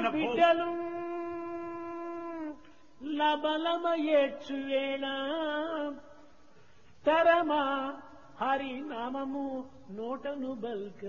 hope. బిడ్డలు లబలమ ఏడ్చువేళ తరమా హరి నామము నోటను బల్క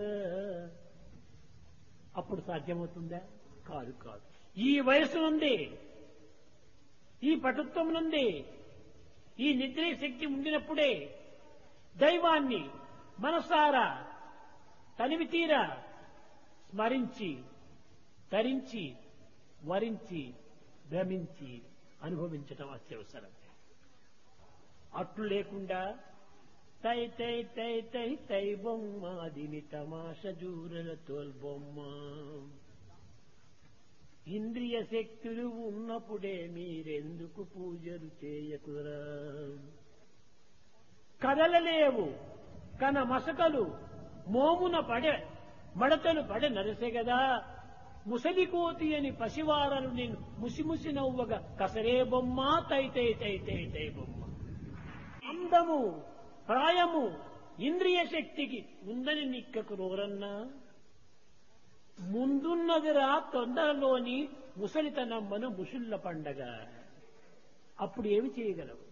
అప్పుడు సాధ్యమవుతుందా కాదు కాదు ఈ వయసు నుండి ఈ పటుత్వం నుండి ఈ నిద్రే శక్తి ఉండినప్పుడే దైవాన్ని మనసారా తనివి తీరా స్మరించి తరించి వరించి భ్రమించి అనుభవించటం అత్యవసరం అట్లు లేకుండా తై తై తై తై తై బొమ్మ దిని తమాష జూరల తోల్బొమ్మ ఇంద్రియ శక్తులు ఉన్నప్పుడే మీరెందుకు పూజలు చేయకురా కదలలేవు కన మసకలు మోమున పడె మడతలు పడె నరసె గదా ముసలి కోతి అని పసివారలు నేను ముసిముసి నవ్వగా కసరే బొమ్మ తై తై తై తై తై బొమ్మ అందము ప్రాయము ఇంద్రియ శక్తికి ఉందని నిక్కకు రోరన్నా ముందున్నదిరా తొందరలోని ముసలితనమ్మను ముసుళ్ళ పండగ అప్పుడు ఏమి చేయగలవు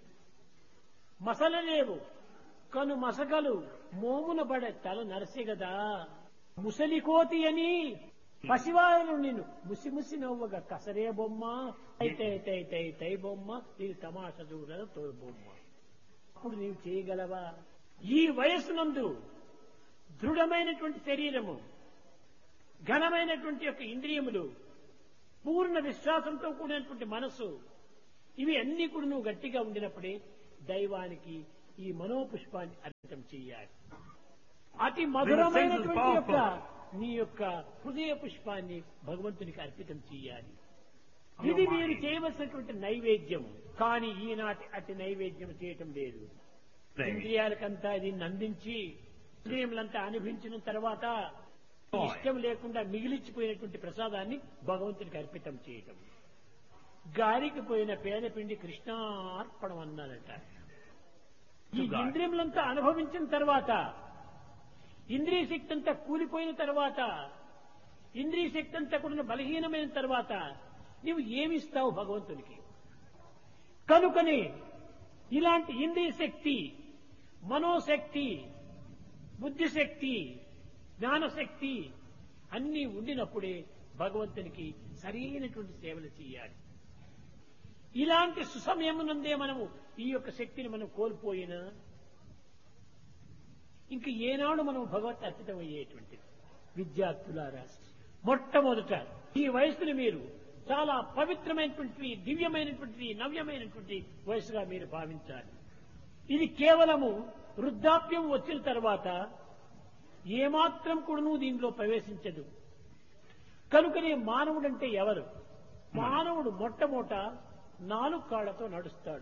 మసలలేవు కను మసకలు మోమున పడే తల నరసె గదా ముసలి కోతి అని పసివారు నిన్ను ముసి ముసి నవ్వగా కసరే బొమ్మ తై తై తై తై తై బొమ్మ ఇది తమాష చూడ తోడు బొమ్మ అప్పుడు నీవు చేయగలవా ఈ వయస్సునందు దృఢమైనటువంటి శరీరము ఘనమైనటువంటి యొక్క ఇంద్రియములు పూర్ణ విశ్వాసంతో కూడినటువంటి మనస్సు ఇవి అన్ని కూడా నువ్వు గట్టిగా ఉండినప్పుడే దైవానికి ఈ మనోపుష్పాన్ని అర్పితం చేయాలి అతి మధురమైనటువంటి యొక్క నీ యొక్క హృదయ పుష్పాన్ని భగవంతునికి అర్పితం చేయాలి ఇది మీరు చేయవలసినటువంటి నైవేద్యం కానీ ఈనాటి అతి నైవేద్యం చేయటం లేదు ఇంద్రియాలకంతా దీన్ని అందించి ఇంద్రియములంతా అనుభవించిన తర్వాత ఇష్టం లేకుండా మిగిలిచ్చిపోయినటువంటి ప్రసాదాన్ని భగవంతునికి అర్పితం చేయటం గాలికి పోయిన పేదపిండి కృష్ణార్పణం అన్నారట ఈ ఇంద్రియములంతా అనుభవించిన తర్వాత ఇంద్రియ శక్తి అంతా కూలిపోయిన తర్వాత ఇంద్రియ శక్తి అంతా కూడా బలహీనమైన తర్వాత నీవు ఏమిస్తావు భగవంతునికి కనుకనే ఇలాంటి ఇంద్రియ శక్తి మనోశక్తి బుద్ధిశక్తి జ్ఞానశక్తి అన్నీ ఉండినప్పుడే భగవంతునికి సరైనటువంటి సేవలు చేయాలి ఇలాంటి సుసమయమునందే మనము ఈ యొక్క శక్తిని మనం కోల్పోయినా ఇంక ఏనాడు మనం భగవత్ అర్పితం అయ్యేటువంటిది విద్యార్థులారా మొట్టమొదట ఈ వయసుని మీరు చాలా పవిత్రమైనటువంటి దివ్యమైనటువంటి నవ్యమైనటువంటి వయసుగా మీరు భావించాలి ఇది కేవలము వృద్ధాప్యం వచ్చిన తర్వాత ఏమాత్రం కూడాను దీనిలో ప్రవేశించదు కనుకనే మానవుడంటే ఎవరు మానవుడు మొట్టమొదట నాలుగు కాళ్లతో నడుస్తాడు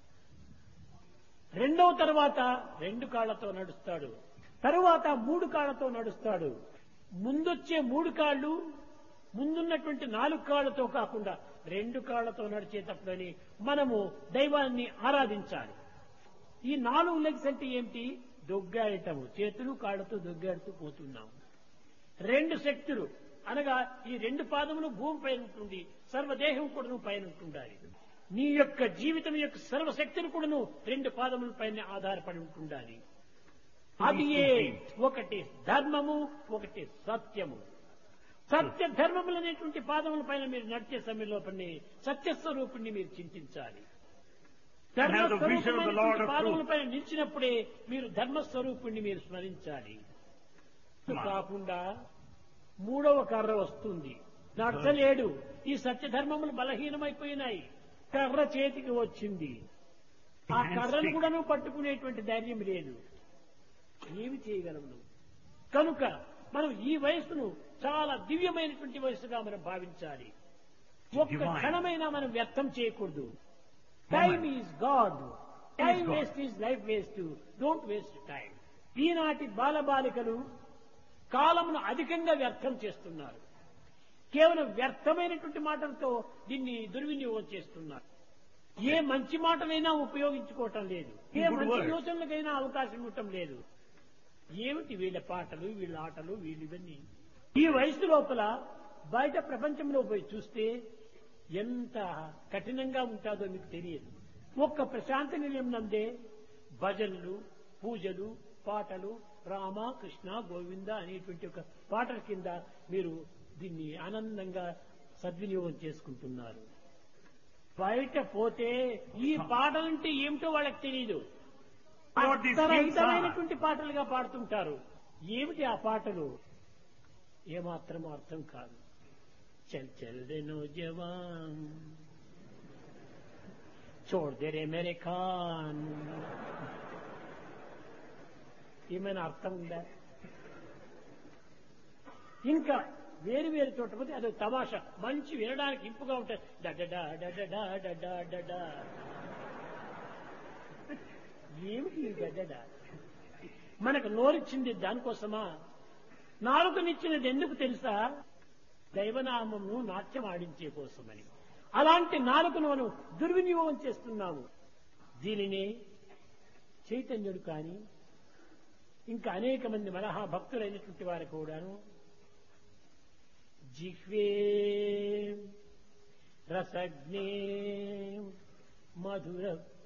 రెండవ తర్వాత రెండు కాళ్లతో నడుస్తాడు తరువాత మూడు కాళ్లతో నడుస్తాడు ముందొచ్చే మూడు కాళ్ళు ముందున్నటువంటి నాలుగు కాళ్లతో కాకుండా రెండు కాళ్లతో నడిచేటప్పుడని మనము దైవాన్ని ఆరాధించాలి ఈ నాలుగు లెగ్స్ అంటే ఏమిటి దొగ్గాడటము చేతులు కాళ్ళతో దొగ్గాడుతూ పోతున్నాము రెండు శక్తులు అనగా ఈ రెండు పాదములు భూమి పైన ఉంటుంది సర్వదేహం కూడాను పైన ఉంటుండాలి నీ యొక్క జీవితం యొక్క సర్వశక్తులు కూడాను రెండు పాదముల పైన ఆధారపడి ఉంటుండాలి అది ఏ ఒకటి ధర్మము ఒకటి సత్యము సత్య ధర్మములు అనేటువంటి పాదముల పైన మీరు నడిచే సమయంలో పని సత్యస్వరూపుణ్ణి మీరు చింతించాలి have the vision of the Lord of పాదముల పైన నిలిచినప్పుడే మీరు ధర్మస్వరూపుణ్ణి మీరు స్మరించాలి కాకుండా మూడవ కర్ర వస్తుంది నడచలేడు ఈ సత్యధర్మములు బలహీనమైపోయినాయి కర్ర చేతికి వచ్చింది ఆ కర్రను కూడాను పట్టుకునేటువంటి ధైర్యం లేదు ఏమి చేయగలము నువ్వు? కనుక మనం ఈ వయస్సును చాలా దివ్యమైనటువంటి వయస్సుగా మనం భావించాలి ఒక్క Divine. క్షణమైనా మనం వ్యర్థం చేయకూడదు time is God time God. Waste is life waste don't waste time ఈనాటి బాలబాలికలు కాలమును అధికంగా వ్యర్థం చేస్తున్నారు కేవలం వ్యర్థమైనటువంటి మాటలతో దీన్ని దుర్వినియోగం చేస్తున్నారు ఏ మంచి మాటలైనా ఉపయోగించుకోవటం లేదు ఏ Good మంచి words. యోచనలకైనా అవకాశం ఇవ్వటం లేదు ఏమిటి వీళ్ళ పాటలు వీళ్ళ ఆటలు వీళ్ళు ఇవన్నీ ఈ వయసు లోపల బయట ప్రపంచంలో పోయి చూస్తే ఎంత కఠినంగా ఉంటుందో మీకు తెలియదు ఒక్క ప్రశాంత నిలయం నందే భజనలు పూజలు పాటలు రామ కృష్ణ గోవింద అనేటువంటి ఒక పాటల కింద మీరు దీన్ని ఆనందంగా సద్వినియోగం చేసుకుంటున్నారు బయట పోతే ఈ పాటలంటే ఏమిటో వాళ్ళకి తెలియదు What these hymns are. అర్థరహితమైనటువంటి పాటలుగా పాడుతుంటారు ఏమిటి ఆ పాటలు ఏమాత్రం అర్థం కాదు చల్ చల్ రే నోజవాన్ చోడ్ దే రే మేరే ఖాన్ ఏమైనా అర్థం ఉందా ఇంకా వేరు వేరు చోట పోతే అదో తమాషా మంచి వినడానికి ఇంపుగా ఉంటాయి డడడా డడడా డడా డడా ఏమిటి ఈ గడ్డడ మనకు నోరిచ్చింది దానికోసమా నాలుకనిచ్చినది ఎందుకు తెలుసా దైవనామమును నాట్యం ఆడించే కోసమని అలాంటి నాలుకను మనం దుర్వినియోగం చేస్తున్నాము దీనిని చైతన్యుడు కానీ ఇంకా అనేక మంది మరహా భక్తులైనటువంటి వారు కూడాను జిహ్వే రసజ్ఞే మధుర